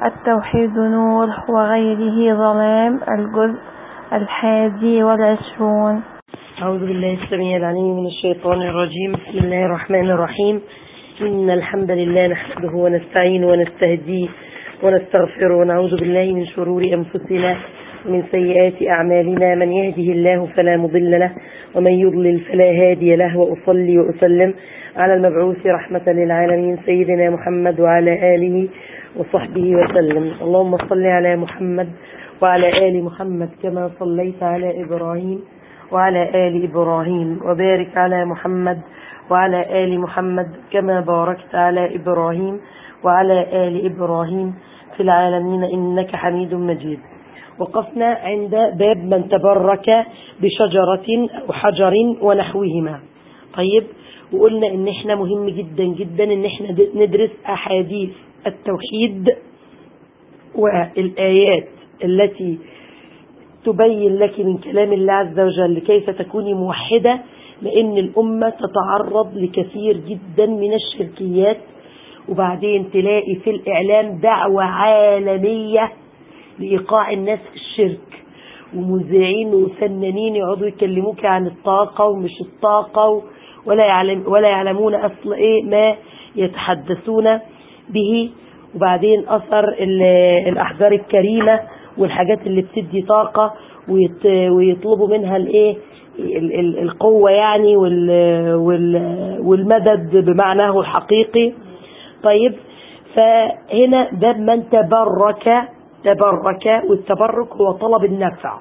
التوحيد نور وغيره ظلام الجزء الحادي والعشرون أعوذ بالله السميع العليم من الشيطان الرجيم بسم الله الرحمن الرحيم إن الحمد لله نحمده ونستعينه ونستهديه ونستغفره ونعوذ بالله من شرور أنفسنا ومن سيئات أعمالنا من يهده الله فلا مضل له ومن يضلل فلا هادي له وأصلي وأسلم على المبعوث رحمة للعالمين سيدنا محمد وعلى آله وصحبه وسلم اللهم صل على محمد وعلى آل محمد كما صليت على إبراهيم وعلى آل إبراهيم وبارك على محمد وعلى آل محمد كما باركت على إبراهيم وعلى آل إبراهيم في العالمين إنك حميد مجيد وقفنا عند باب من تبرك بشجرة أو حجر ونحوهما طيب وقلنا ان احنا مهم جدا جدا ان احنا ندرس احاديث التوحيد والآيات التي تبين لك من كلام الله عز وجل كيف تكوني موحدة لأن الأمة تتعرض لكثير جدا من الشركيات وبعدين تلاقي في الإعلام دعوة عالمية لإيقاع الناس في الشرك ومذيعين وفنانين يقعدوا يكلموك عن الطاقة ومش الطاقة ولا يعلم ولا يعلمون أصل إيه ما يتحدثون به وبعدين أثر الأحجار الكريمة والحاجات اللي بتدي طاقة ويطلبوا منها الإيه القوة يعني والمدد بمعناه الحقيقي طيب فهنا باب من تبرك تبرك والتبرك هو طلب النفع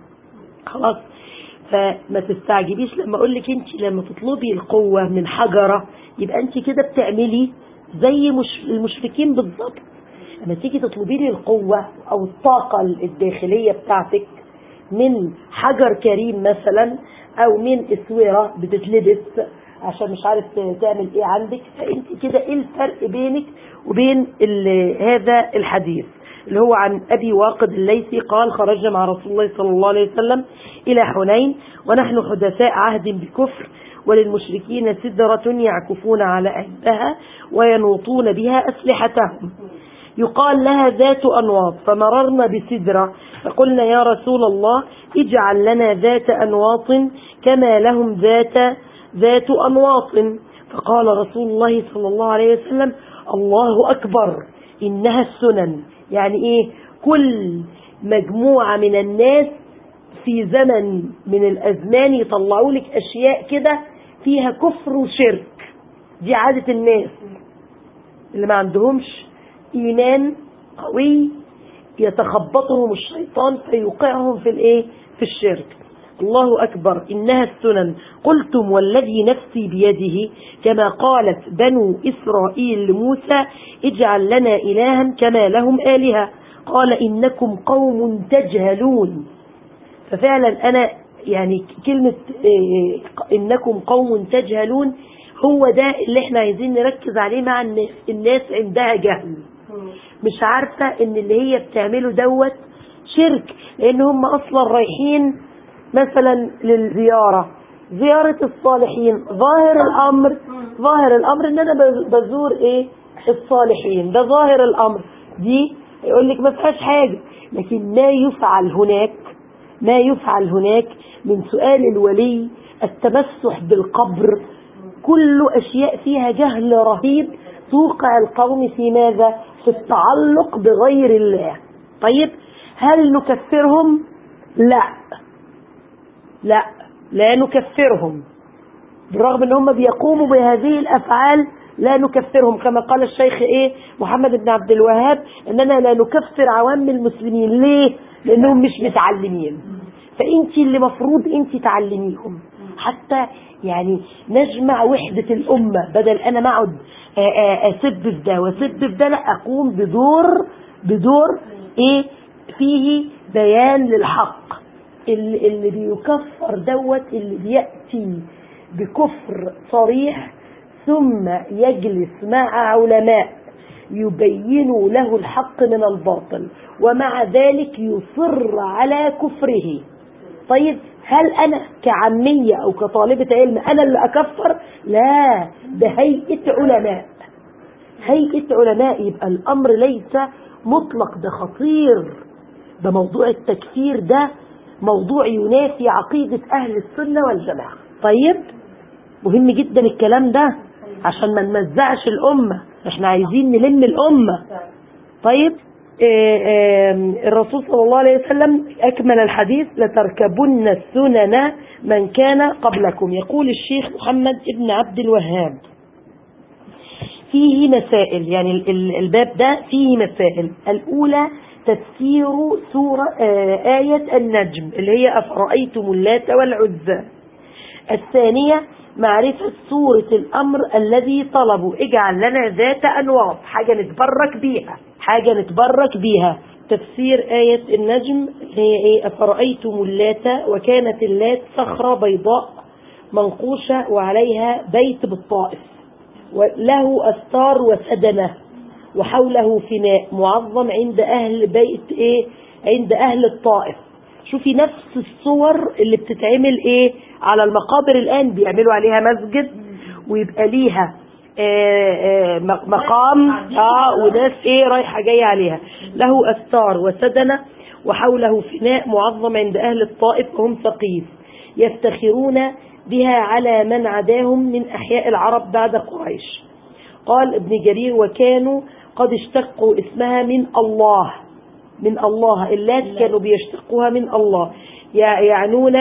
خلاص فما تستعجبيش لما اقول لك انت لما تطلبي القوة من حجرة يبقى انت كده بتعملي زي مش المشركين بالظبط لما تيجي تطلبي لي القوة او الطاقة الداخلية بتاعتك من حجر كريم مثلا او من اسورة بتتلبس عشان مش عارف تعمل ايه عندك فانت كده ايه الفرق بينك وبين هذا الحديث اللي هو عن أبي واقد الليثي قال خرجنا مع رسول الله صلى الله عليه وسلم إلى حنين ونحن حدثاء عهد بكفر وللمشركين سدرة يعكفون على أهلها وينوطون بها أسلحتهم يقال لها ذات أنواط فمررنا بسدرة فقلنا يا رسول الله اجعل لنا ذات أنواط كما لهم ذات ذات أنواط فقال رسول الله صلى الله عليه وسلم الله أكبر إنها السنن يعني ايه كل مجموعة من الناس في زمن من الازمان يطلعوا لك اشياء كده فيها كفر وشرك دي عادة الناس اللي ما عندهمش ايمان قوي يتخبطهم الشيطان فيوقعهم في الايه في الشرك الله أكبر إنها السنن قلتم والذي نفسي بيده كما قالت بنو إسرائيل لموسى اجعل لنا إلها كما لهم آلهة قال إنكم قوم تجهلون ففعلا أنا يعني كلمة إنكم قوم تجهلون هو ده اللي احنا عايزين نركز عليه مع الناس الناس عندها جهل مش عارفة ان اللي هي بتعمله دوت شرك لان هم اصلا رايحين مثلا للزيارة زيارة الصالحين ظاهر الأمر ظاهر الأمر إن أنا بزور إيه الصالحين ده ظاهر الأمر دي يقول لك ما فيهاش حاجة لكن ما يفعل هناك ما يفعل هناك من سؤال الولي التمسح بالقبر كل أشياء فيها جهل رهيب توقع القوم في ماذا في التعلق بغير الله طيب هل نكفرهم لا لا لا نكفرهم بالرغم ان هم بيقوموا بهذه الافعال لا نكفرهم كما قال الشيخ ايه محمد بن عبد الوهاب اننا لا نكفر عوام المسلمين ليه لانهم مش متعلمين فانت اللي مفروض انت تعلميهم حتى يعني نجمع وحدة الامة بدل انا ما اقعد اسب في ده واسب في ده لا اقوم بدور بدور ايه فيه بيان للحق اللي, اللي بيكفر دوت اللي بيأتي بكفر صريح ثم يجلس مع علماء يبينوا له الحق من الباطل ومع ذلك يصر على كفره طيب هل أنا كعامية أو كطالبة علم أنا اللي أكفر لا ده هيئة علماء هيئة علماء يبقى الأمر ليس مطلق ده خطير ده موضوع التكفير ده موضوع ينافي عقيدة أهل السنة والجماعة طيب مهم جدا الكلام ده عشان ما نمزعش الأمة احنا عايزين نلم الأمة طيب آه، آه، الرسول صلى الله عليه وسلم أكمل الحديث لتركبن السنن من كان قبلكم يقول الشيخ محمد ابن عبد الوهاب فيه مسائل يعني ال- ال- الباب ده فيه مسائل الأولى تفسير سورة آه، آية النجم اللي هي أفرأيتم اللات والعزى الثانية معرفة سورة الأمر الذي طلبوا اجعل لنا ذات أنواط حاجة نتبرك بيها حاجة نتبرك بيها تفسير آية النجم هي إيه أفرأيتم اللات وكانت اللات صخرة بيضاء منقوشة وعليها بيت بالطائف وله أستار وسدنة وحوله فناء معظم عند أهل بيت إيه عند أهل الطائف شوفي نفس الصور اللي بتتعمل إيه على المقابر الآن بيعملوا عليها مسجد ويبقى ليها آه، آه، م- مقام اه وناس ايه رايحه جايه عليها له استار وسدنه وحوله فناء معظم عند اهل الطائف وهم ثقيف يفتخرون بها على من عداهم من احياء العرب بعد قريش قال ابن جرير وكانوا قد اشتقوا اسمها من الله من الله اللات كانوا بيشتقوها من الله يع- يعنون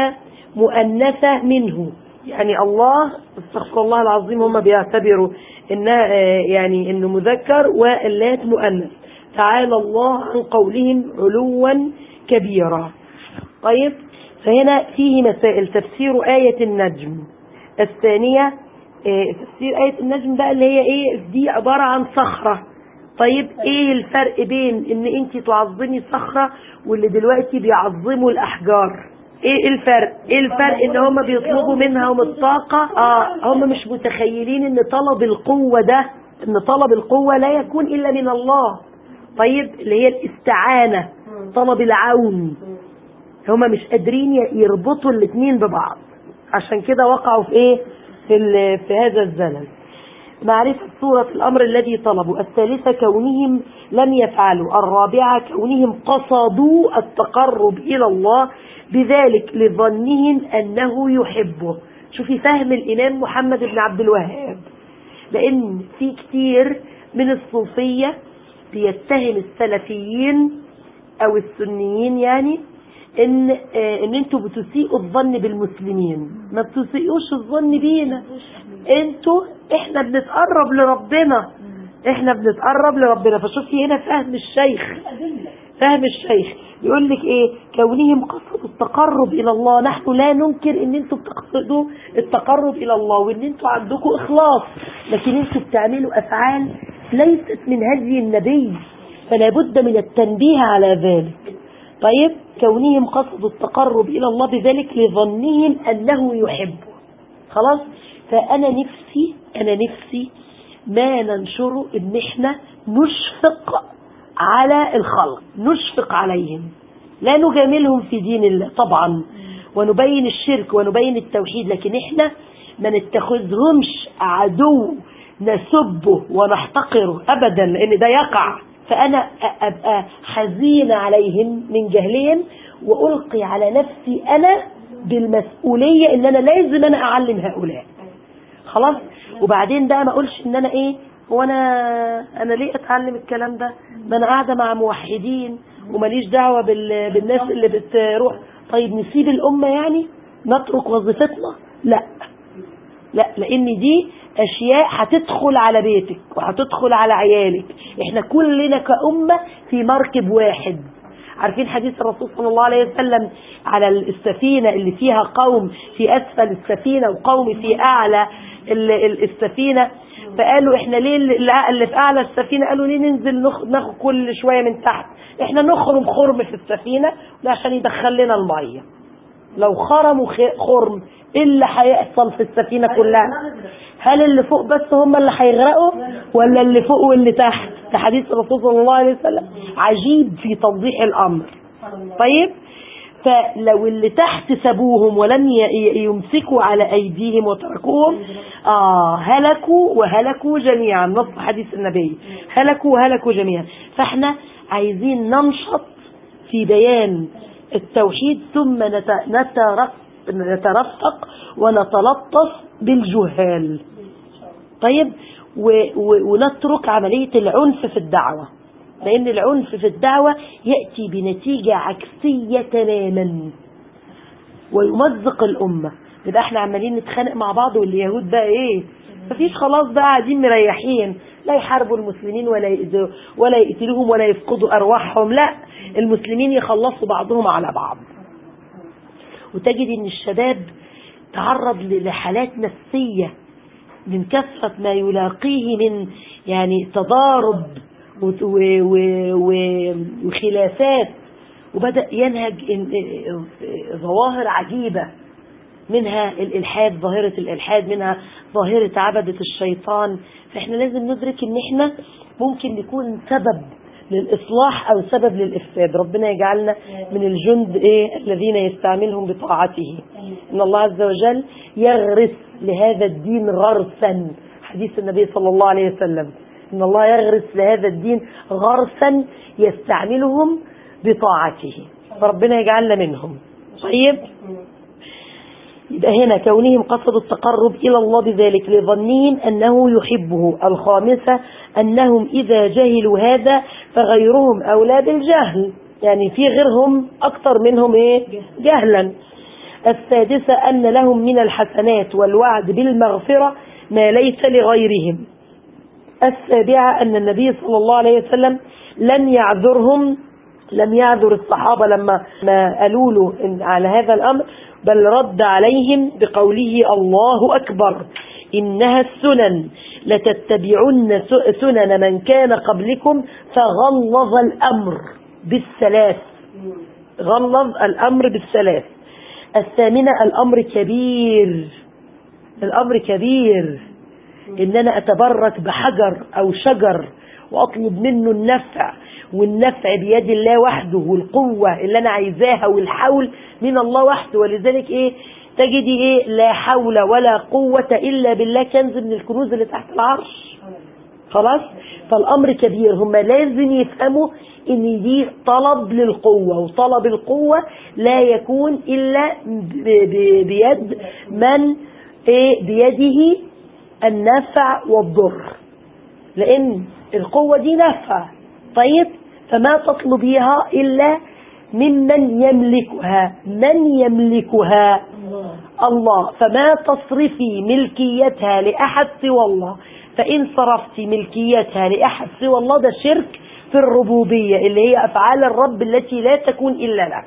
مؤنثة منه يعني الله استغفر الله العظيم هم بيعتبروا انها آه، يعني انه مذكر واللات مؤنث تعالى الله عن قولهم علوا كبيرا طيب فهنا فيه مسائل تفسير آية النجم الثانية آه، تفسير آية النجم بقى اللي هي ايه دي عبارة عن صخرة طيب ايه الفرق بين ان انت تعظمي صخرة واللي دلوقتي بيعظموا الاحجار ايه الفرق ايه الفرق ان هم بيطلبوا منهم الطاقة اه هم مش متخيلين ان طلب القوة ده ان طلب القوة لا يكون الا من الله طيب اللي هي الاستعانة طلب العون هما مش قادرين ي- يربطوا الاثنين ببعض عشان كده وقعوا في ايه في, ال- في هذا الزلل معرفة صورة الأمر الذي طلبوا الثالثة كونهم لم يفعلوا الرابعة كونهم قصدوا التقرب إلى الله بذلك لظنهم أنه يحبه شوفي فهم الإمام محمد بن عبد الوهاب لأن في كتير من الصوفية بيتهم السلفيين أو السنيين يعني ان آه، ان انتوا بتسيئوا الظن بالمسلمين ما بتسيئوش الظن بينا انتوا احنا بنتقرب لربنا احنا بنتقرب لربنا فشوفي هنا فهم الشيخ فهم الشيخ يقول لك ايه كونهم قصدوا التقرب الى الله نحن لا ننكر ان انتوا بتقصدوا التقرب الى الله وان انتوا عندكم اخلاص لكن انتوا بتعملوا افعال ليست من هدي النبي فلا بد من التنبيه على ذلك طيب كونهم قصدوا التقرب إلى الله بذلك لظنهم أنه يحبه خلاص فأنا نفسي أنا نفسي ما ننشره إن إحنا نشفق على الخلق نشفق عليهم لا نجاملهم في دين الله طبعا ونبين الشرك ونبين التوحيد لكن إحنا ما نتخذهمش عدو نسبه ونحتقره أبدا لأن ده يقع فأنا أ- أبقى حزين عليهم من جهلهم وألقي على نفسي أنا بالمسؤولية إن أنا لازم أنا أعلم هؤلاء خلاص وبعدين بقى ما أقولش إن أنا إيه هو أنا أنا ليه أتعلم الكلام ده ما أنا قاعدة مع موحدين وماليش دعوة بال... بالناس اللي بتروح طيب نسيب الأمة يعني نترك وظيفتنا لا لا لان دي اشياء هتدخل على بيتك وهتدخل على عيالك احنا كلنا كأمة في مركب واحد عارفين حديث الرسول صلى الله عليه وسلم على السفينة اللي فيها قوم في أسفل السفينة وقوم في أعلى ال- ال- السفينة فقالوا احنا ليه اللي اللي في أعلى السفينة قالوا ليه ننزل نخ- ناخد كل شوية من تحت احنا نخرم خرم في السفينة ده عشان يدخل لنا المية لو خرموا خ- خرم ايه اللي هيحصل في السفينة كلها هل اللي فوق بس هم اللي هيغرقوا ولا اللي فوق واللي تحت ده حديث الرسول صلى الله عليه وسلم عجيب في توضيح الامر طيب فلو اللي تحت سابوهم ولم ي- ي- يمسكوا على ايديهم وتركوهم اه هلكوا وهلكوا جميعا نص حديث النبي هلكوا وهلكوا جميعا فاحنا عايزين ننشط في بيان التوحيد ثم نت- نترق نترفق ونتلطف بالجهال طيب و- و- ونترك عملية العنف في الدعوة لأن العنف في الدعوة يأتي بنتيجة عكسية تماما ويمزق الأمة يبقى احنا عمالين نتخانق مع بعض واليهود بقى ايه مفيش خلاص بقى قاعدين مريحين لا يحاربوا المسلمين ولا يأذوا ولا يقتلوهم ولا يفقدوا أرواحهم لا المسلمين يخلصوا بعضهم على بعض وتجد ان الشباب تعرض ل- لحالات نفسية من كثرة ما يلاقيه من يعني تضارب وت- و- و- و- وخلافات وبدأ ينهج إن- ظواهر عجيبة منها الإلحاد ظاهرة الإلحاد منها ظاهرة عبدة الشيطان فإحنا لازم ندرك إن إحنا ممكن نكون سبب للإصلاح أو سبب للإفساد ربنا يجعلنا من الجند إيه الذين يستعملهم بطاعته إن الله عز وجل يغرس لهذا الدين غرسا حديث النبي صلى الله عليه وسلم إن الله يغرس لهذا الدين غرسا يستعملهم بطاعته فربنا يجعلنا منهم طيب يبقى هنا كونهم قصدوا التقرب إلى الله بذلك لظنهم أنه يحبه الخامسة أنهم إذا جهلوا هذا فغيرهم أولى بالجهل يعني في غيرهم أكثر منهم إيه؟ جهلا السادسة أن لهم من الحسنات والوعد بالمغفرة ما ليس لغيرهم السابعة أن النبي صلى الله عليه وسلم لم يعذرهم لم يعذر الصحابة لما ما قالوا له إن على هذا الأمر بل رد عليهم بقوله الله أكبر إنها السنن لتتبعن س- سنن من كان قبلكم فغلظ الأمر بالثلاث غلظ الأمر بالثلاث الثامنة الأمر كبير الأمر كبير إن أنا أتبرك بحجر أو شجر وأطلب منه النفع والنفع بيد الله وحده والقوة اللي أنا عايزاها والحول من الله وحده ولذلك إيه تجدي إيه لا حول ولا قوة إلا بالله كنز من الكنوز اللي تحت العرش خلاص فالامر كبير هم لازم يفهموا ان دي طلب للقوة وطلب القوة لا يكون الا ب- ب- بيد من إيه بيده النفع والضر لان القوة دي نفع طيب فما تطلبيها الا ممن يملكها من يملكها الله فما تصرفي ملكيتها لأحد سوى الله فإن صرفت ملكيتها لأحد سوى الله ده شرك في الربوبية اللي هي أفعال الرب التي لا تكون إلا له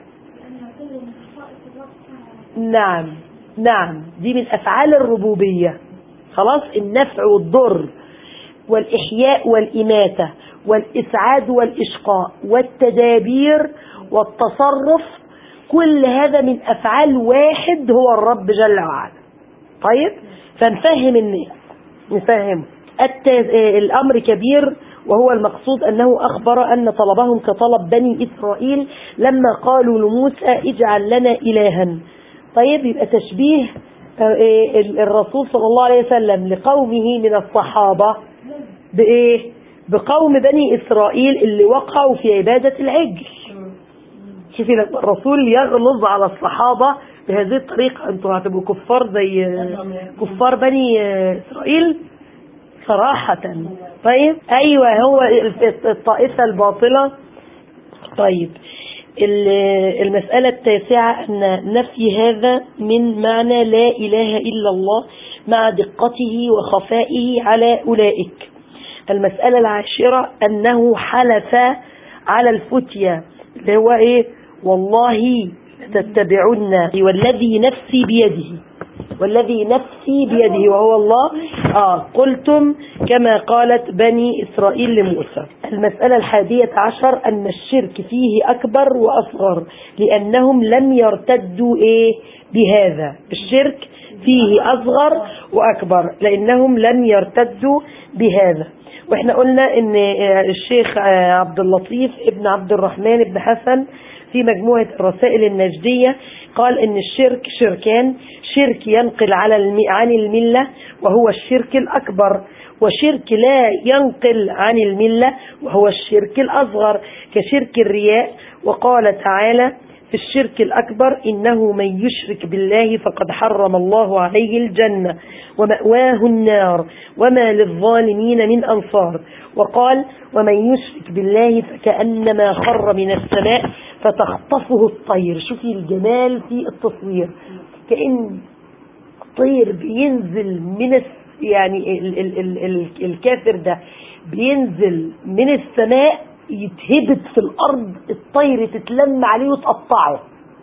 نعم نعم دي من أفعال الربوبية خلاص النفع والضر والإحياء والإماتة والإسعاد والإشقاء والتدابير والتصرف كل هذا من أفعال واحد هو الرب جل وعلا طيب فنفهم الناس نفهم الت... آه، الأمر كبير وهو المقصود أنه أخبر أن طلبهم كطلب بني إسرائيل لما قالوا لموسى اجعل لنا إلها طيب يبقى تشبيه آه، آه، الرسول صلى الله عليه وسلم لقومه من الصحابة بإيه بقوم بني إسرائيل اللي وقعوا في عبادة العجل شوفي لما الرسول يغلظ على الصحابة بهذه الطريقة انتوا هتبقوا كفار زي كفار بني إسرائيل صراحة طيب أيوة هو الطائفة الباطلة طيب ال- المسألة التاسعة أن نفي هذا من معنى لا إله إلا الله مع دقته وخفائه على أولئك المسألة العاشرة أنه حلف على الفتية اللي هو إيه والله تتبعن والذي نفسي بيده والذي نفسي بيده وهو الله آه قلتم كما قالت بني إسرائيل لموسى المسألة الحادية عشر أن الشرك فيه أكبر وأصغر لأنهم لم يرتدوا إيه بهذا الشرك فيه أصغر وأكبر لأنهم لم يرتدوا بهذا واحنا قلنا ان الشيخ عبد اللطيف ابن عبد الرحمن بن حسن في مجموعة الرسائل النجدية قال ان الشرك شركان شرك ينقل على الم... عن الملة وهو الشرك الأكبر وشرك لا ينقل عن الملة وهو الشرك الأصغر كشرك الرياء وقال تعالى في الشرك الأكبر إنه من يشرك بالله فقد حرم الله عليه الجنة ومأواه النار وما للظالمين من أنصار وقال ومن يشرك بالله فكأنما خر من السماء فتخطفه الطير شوفي الجمال في التصوير كأن طير بينزل من يعني ال ال ال ال الكافر ده بينزل من السماء يتهبط في الأرض الطير تتلم عليه وتقطعه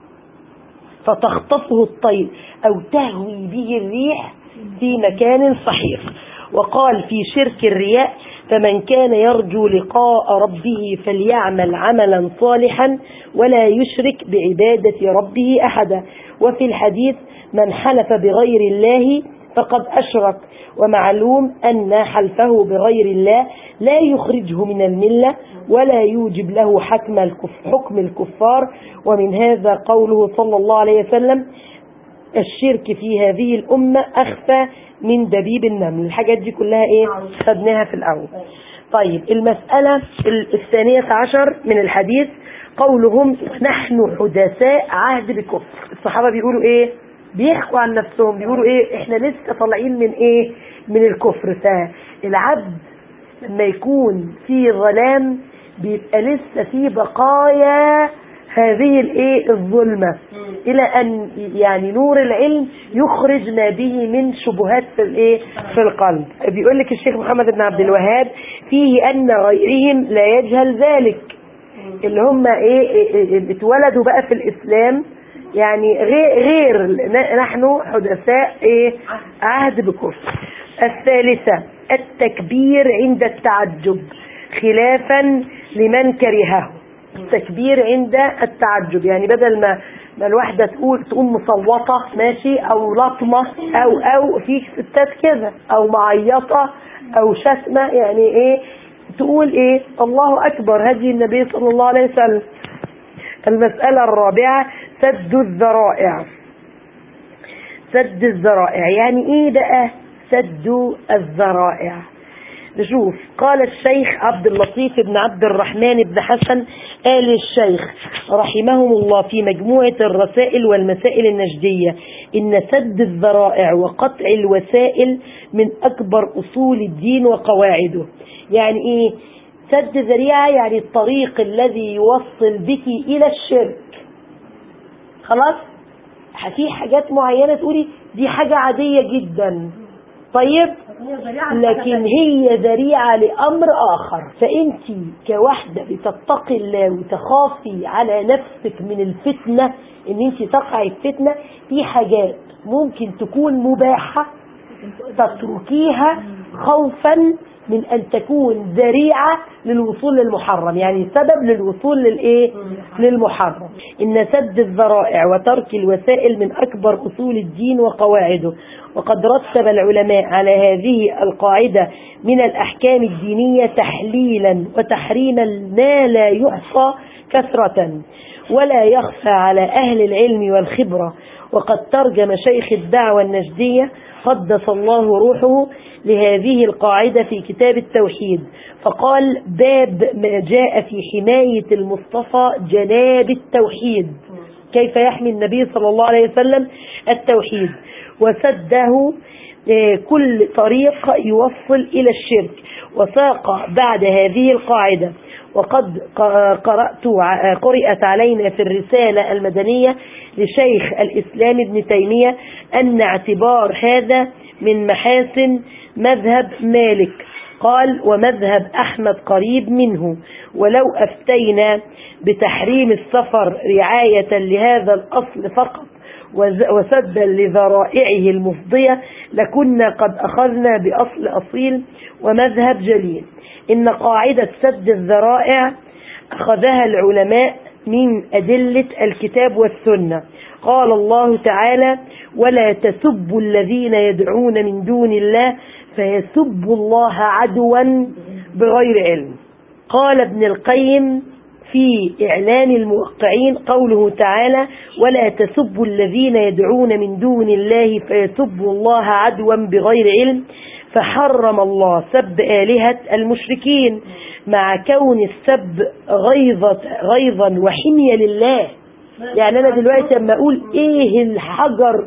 فتخطفه الطير أو تهوي به الريح في مكان صحيح وقال في شرك الرياء فمن كان يرجو لقاء ربه فليعمل عملا صالحا ولا يشرك بعبادة ربه أحدا وفي الحديث من حلف بغير الله فقد أشرك ومعلوم أن حلفه بغير الله لا يخرجه من الملة ولا يوجب له حكم حكم الكفار ومن هذا قوله صلى الله عليه وسلم الشرك في هذه الأمة أخفى من دبيب النمل الحاجات دي كلها إيه خدناها في الأول طيب المسألة الثانية عشر من الحديث قولهم نحن حدثاء عهد بكفر الصحابة بيقولوا إيه بيحكوا عن نفسهم بيقولوا إيه إحنا لسه طالعين من إيه من الكفر فالعبد لما يكون في ظلام بيبقى لسه في بقايا هذه الايه الظلمة الى ان يعني نور العلم يخرج ما به من شبهات في الايه في القلب بيقول لك الشيخ محمد بن عبد الوهاب فيه ان غيرهم لا يجهل ذلك اللي هم ايه اتولدوا بقى في الاسلام يعني غير, غير نحن حدثاء ايه عهد بكفر الثالثة التكبير عند التعجب خلافا لمن كرهه التكبير عند التعجب يعني بدل ما ما الواحدة تقول تقوم مصوتة ماشي او لطمة او او في ستات كده او معيطة او شتمة يعني ايه تقول ايه الله اكبر هدي النبي صلى الله عليه وسلم المسألة الرابعة سد الذرائع سد الذرائع يعني ايه بقى سد الذرائع نشوف قال الشيخ عبد اللطيف بن عبد الرحمن بن حسن آل الشيخ رحمهم الله في مجموعة الرسائل والمسائل النجدية إن سد الذرائع وقطع الوسائل من أكبر أصول الدين وقواعده يعني إيه سد ذريعة يعني الطريق الذي يوصل بك إلى الشرك خلاص في حاجات معينة تقولي دي حاجة عادية جدا طيب لكن هي ذريعة لأمر آخر فأنت كواحدة بتتقي الله وتخافي على نفسك من الفتنة ان انت تقعي الفتنة في حاجات ممكن تكون مباحة تتركيها خوفا من أن تكون ذريعة للوصول للمحرم يعني سبب للوصول للإيه للمحرم إن سد الذرائع وترك الوسائل من أكبر أصول الدين وقواعده وقد رتب العلماء على هذه القاعدة من الأحكام الدينية تحليلا وتحريما ما لا يحصى كثرة ولا يخفى على أهل العلم والخبرة وقد ترجم شيخ الدعوة النجدية قدس الله روحه لهذه القاعدة في كتاب التوحيد فقال باب ما جاء في حماية المصطفى جناب التوحيد كيف يحمي النبي صلى الله عليه وسلم التوحيد وسده كل طريق يوصل إلى الشرك وساق بعد هذه القاعدة وقد قرأت قرأت علينا في الرسالة المدنية لشيخ الإسلام ابن تيمية أن اعتبار هذا من محاسن مذهب مالك قال ومذهب أحمد قريب منه ولو أفتينا بتحريم السفر رعاية لهذا الأصل فقط وسدا لذرائعه المفضية لكنا قد أخذنا بأصل أصيل ومذهب جليل إن قاعدة سد الذرائع أخذها العلماء من أدلة الكتاب والسنة قال الله تعالى ولا تسبوا الذين يدعون من دون الله فيسبوا الله عدوا بغير علم قال ابن القيم في إعلان الموقعين قوله تعالى ولا تسبوا الذين يدعون من دون الله فيسبوا الله عدوا بغير علم فحرم الله سب آلهة المشركين مع كون السب غيظة غيظا وحمية لله يعني أنا دلوقتي لما أقول إيه الحجر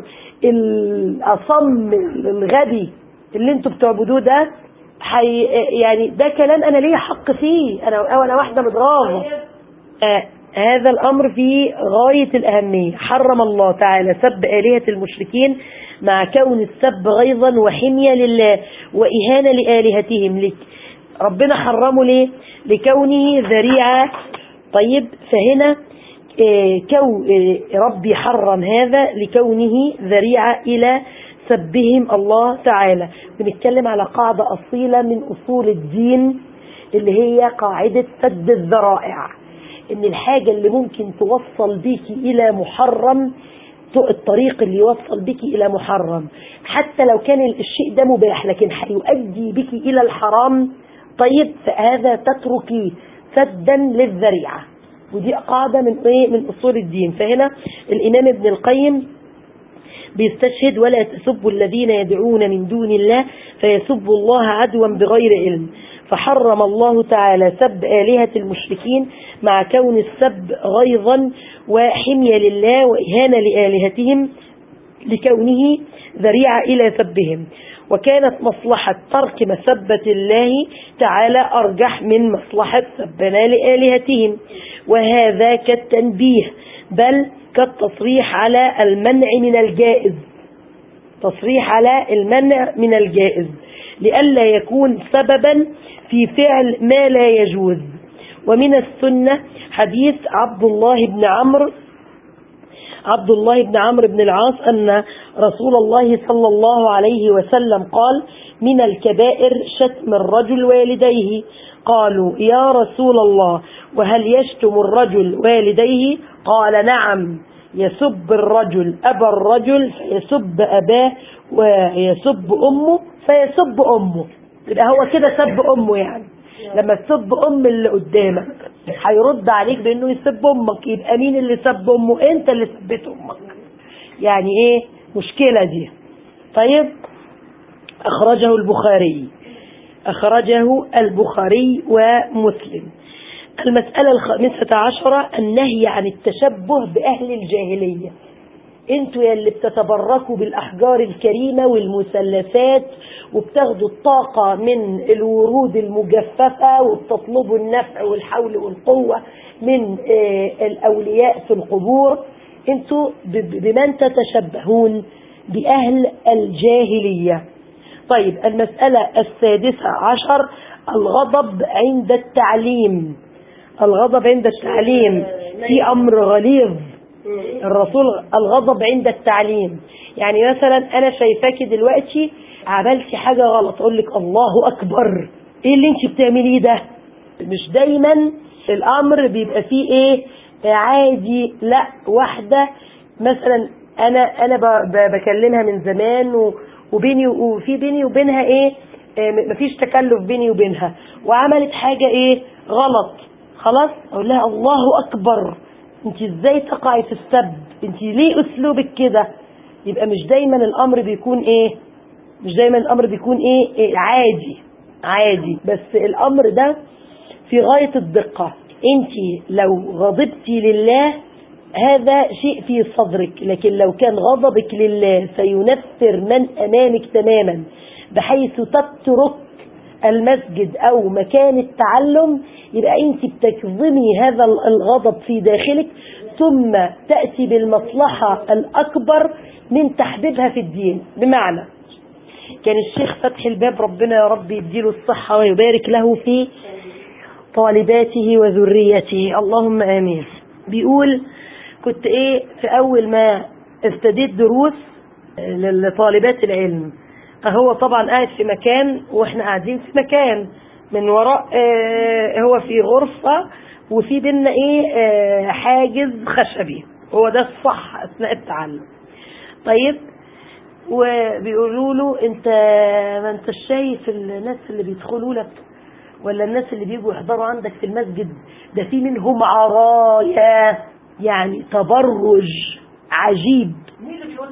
الأصم الغبي اللي انتوا بتعبدوه ده حي يعني ده كلام أنا ليه حق فيه أنا أو أنا واحدة متغاظة آه هذا الأمر في غاية الأهمية حرم الله تعالى سب آلهة المشركين مع كون السب غيظا وحمية لله وإهانة لآلهتهم لك ربنا حرمه ليه لكونه ذريعة طيب فهنا آه كو آه ربي حرم هذا لكونه ذريعة إلى سبهم الله تعالى بنتكلم على قاعدة أصيلة من أصول الدين اللي هي قاعدة سد الذرائع ان الحاجة اللي ممكن توصل بيك الى محرم الطريق اللي يوصل بك الى محرم حتى لو كان الشيء ده مباح لكن هيؤدي بك الى الحرام طيب فهذا تتركي سدا للذريعة ودي قاعدة من ايه من اصول الدين فهنا الامام ابن القيم بيستشهد ولا تسبوا الذين يدعون من دون الله فيسبوا الله عدوا بغير علم فحرم الله تعالى سب آلهة المشركين مع كون السب غيظا وحمية لله وإهانة لآلهتهم لكونه ذريعة إلى سبهم وكانت مصلحة ترك مسبة الله تعالى أرجح من مصلحة سبنا لآلهتهم وهذا كالتنبيه بل كالتصريح على المنع من الجائز تصريح على المنع من الجائز لئلا يكون سببا في فعل ما لا يجوز ومن السنة حديث عبد الله بن عمرو عبد الله بن عمرو بن العاص أن رسول الله صلى الله عليه وسلم قال من الكبائر شتم الرجل والديه قالوا يا رسول الله وهل يشتم الرجل والديه قال نعم يسب الرجل أبا الرجل فيسب أباه ويسب أمه فيسب أمه يبقى هو كده سب أمه يعني لما تسب أم اللي قدامك هيرد عليك بأنه يسب أمك يبقى مين اللي سب أمه أنت اللي سبت أمك يعني إيه مشكلة دي طيب أخرجه البخاري أخرجه البخاري ومسلم المسألة الخامسة عشرة النهي عن التشبه بأهل الجاهلية انتوا يا اللي بتتبركوا بالأحجار الكريمة والمثلثات وبتاخدوا الطاقة من الورود المجففة وبتطلبوا النفع والحول والقوة من الأولياء في القبور انتوا بمن تتشبهون بأهل الجاهلية طيب المسألة السادسة عشر الغضب عند التعليم الغضب عند التعليم في أمر غليظ الرسول الغضب عند التعليم يعني مثلا أنا شايفاكي دلوقتي عملتي حاجة غلط أقول لك الله أكبر إيه اللي أنت بتعمليه ده مش دايما الأمر بيبقى فيه إيه عادي لا واحدة مثلا أنا أنا بكلمها من زمان وبيني وفي بيني وبينها إيه مفيش تكلف بيني وبينها وعملت حاجة إيه غلط خلاص أقول لها الله أكبر انت ازاي تقعي في السب انت ليه اسلوبك كده يبقى مش دايما الامر بيكون ايه مش دايما الامر بيكون ايه, إيه عادي عادي بس الامر ده في غاية الدقة انت لو غضبتي لله هذا شيء في صدرك لكن لو كان غضبك لله سينفر من امامك تماما بحيث تترك المسجد او مكان التعلم يبقى انت بتكظمي هذا الغضب في داخلك ثم تأتي بالمصلحة الأكبر من تحبيبها في الدين بمعنى كان الشيخ فتح الباب ربنا يا رب يديله الصحة ويبارك له في طالباته وذريته اللهم آمين بيقول كنت ايه في أول ما ابتديت دروس لطالبات العلم هو طبعا قاعد في مكان واحنا قاعدين في مكان من وراء آه هو في غرفة وفي بينا ايه آه حاجز خشبي هو ده الصح اثناء التعلم طيب وبيقولوا له انت ما انت شايف الناس اللي بيدخلوا لك ولا الناس اللي بيجوا يحضروا عندك في المسجد ده في منهم عرايا يعني تبرج عجيب مين اللي بيقول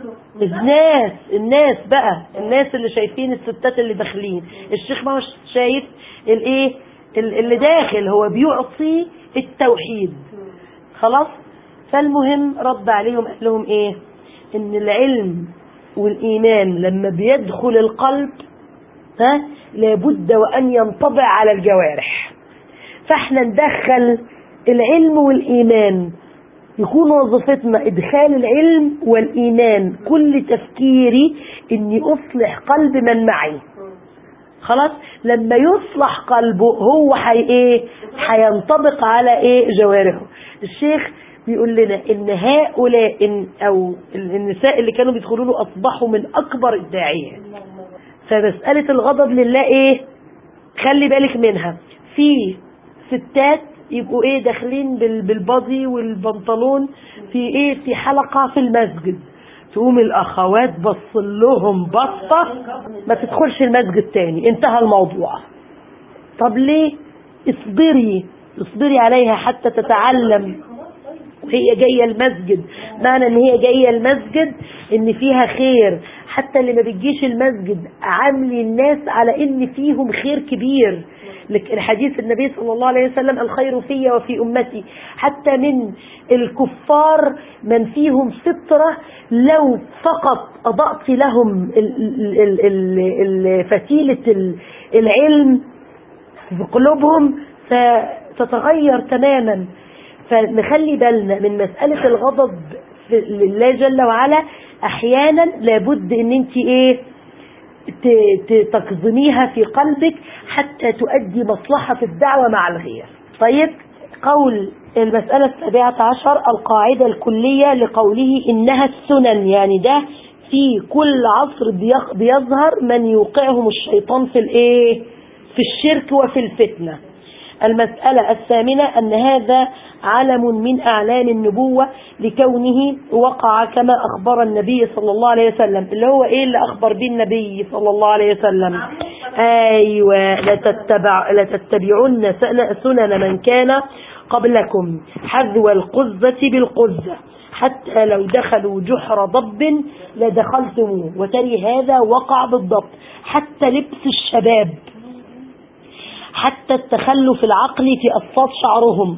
الناس الناس بقى الناس اللي شايفين الستات اللي داخلين الشيخ ما هوش شايف الايه ال- اللي داخل هو بيعطي التوحيد خلاص فالمهم رد عليهم قال لهم ايه ان العلم والايمان لما بيدخل القلب ها لابد وان ينطبع على الجوارح فاحنا ندخل العلم والايمان يكون وظيفتنا ادخال العلم والايمان كل تفكيري اني اصلح قلب من معي خلاص لما يصلح قلبه هو حي ايه هينطبق على ايه جوارحه الشيخ بيقول لنا ان هؤلاء إن او النساء اللي كانوا بيدخلوا له اصبحوا من اكبر الداعيات فمسألة الغضب لله ايه خلي بالك منها في ستات يبقوا ايه داخلين بال- بالبادي والبنطلون في ايه في حلقة في المسجد تقوم الاخوات بص لهم بصة ما تدخلش المسجد تاني انتهى الموضوع طب ليه اصبري اصبري عليها حتى تتعلم وهي جاية المسجد معنى ان هي جاية المسجد ان فيها خير حتى اللي ما بتجيش المسجد عاملي الناس على ان فيهم خير كبير لك الحديث النبي صلى الله عليه وسلم الخير في وفي امتي حتى من الكفار من فيهم فطرة لو فقط اضأت لهم ال- ال- ال- ال- ال- فتيلة ال- العلم في قلوبهم فتتغير تماما فنخلي بالنا من مسألة الغضب في- لله جل وعلا احيانا لابد ان انت ايه ت- ت- تكظميها في قلبك حتى تؤدي مصلحة الدعوة مع الغير طيب قول المسألة السابعة عشر القاعدة الكلية لقوله إنها السنن يعني ده في كل عصر بيخ- بيظهر من يوقعهم الشيطان في الايه في الشرك وفي الفتنة المسألة الثامنة أن هذا علم من أعلام النبوة لكونه وقع كما أخبر النبي صلى الله عليه وسلم اللي هو إيه اللي أخبر به النبي صلى الله عليه وسلم أيوة لتتبع لتتبعن سن- سنن من كان قبلكم حذو القزة بالقزة حتى لو دخلوا جحر ضب لدخلتموه وتري هذا وقع بالضبط حتى لبس الشباب حتى التخلف العقلي في أصفاد شعرهم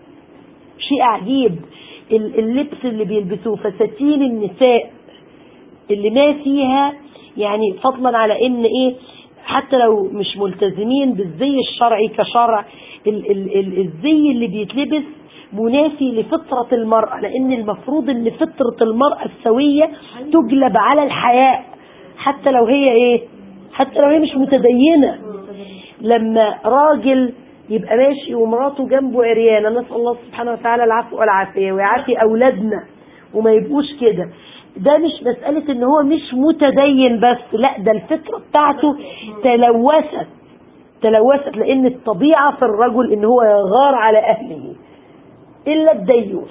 شيء عجيب ال- اللبس اللي بيلبسوه فساتين النساء اللي ما فيها يعني فضلا على ان ايه حتى لو مش ملتزمين بالزي الشرعي كشرع ال ال ال الزي اللي بيتلبس منافي لفطرة المرأة لان المفروض ان فطرة المرأة السوية تجلب على الحياء حتى لو هي ايه حتى لو هي مش متدينة لما راجل يبقى ماشي ومراته جنبه عريانه نسال الله سبحانه وتعالى العفو والعافيه ويعافي اولادنا وما يبقوش كده ده مش مسألة ان هو مش متدين بس لا ده الفطرة بتاعته تلوثت تلوثت لان الطبيعة في الرجل ان هو يغار على اهله الا الديوث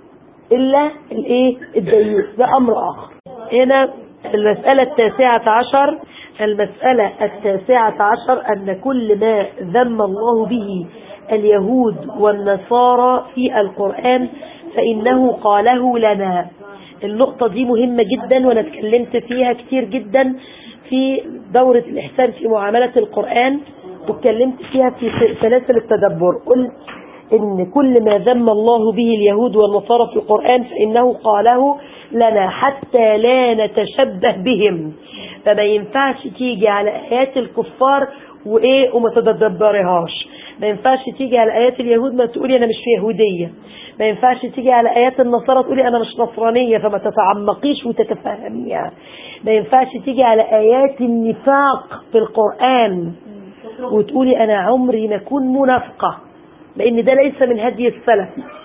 الا الايه الديوث ده امر اخر هنا المسألة التاسعة عشر المسألة التاسعة عشر أن كل ما ذم الله به اليهود والنصارى في القرآن فإنه قاله لنا النقطة دي مهمة جدا وأنا اتكلمت فيها كتير جدا في دورة الإحسان في معاملة القرآن واتكلمت فيها في سلاسل التدبر قلت إن كل ما ذم الله به اليهود والنصارى في القرآن فإنه قاله لنا حتى لا نتشبه بهم فما ينفعش تيجي على آيات الكفار وإيه وما تتدبرهاش ما ينفعش تيجي على آيات اليهود ما تقولي أنا مش يهودية ما ينفعش تيجي على آيات النصارى تقولي أنا مش نصرانية فما تتعمقيش وتتفهميها ما ينفعش تيجي على آيات النفاق في القرآن وتقولي أنا عمري ما أكون منافقة لأن ده ليس من هدي السلف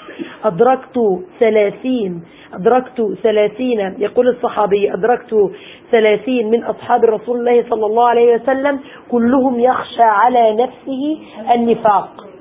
أدركت ثلاثين أدركت ثلاثين يقول الصحابي أدركت ثلاثين من أصحاب رسول الله صلى الله عليه وسلم كلهم يخشى على نفسه النفاق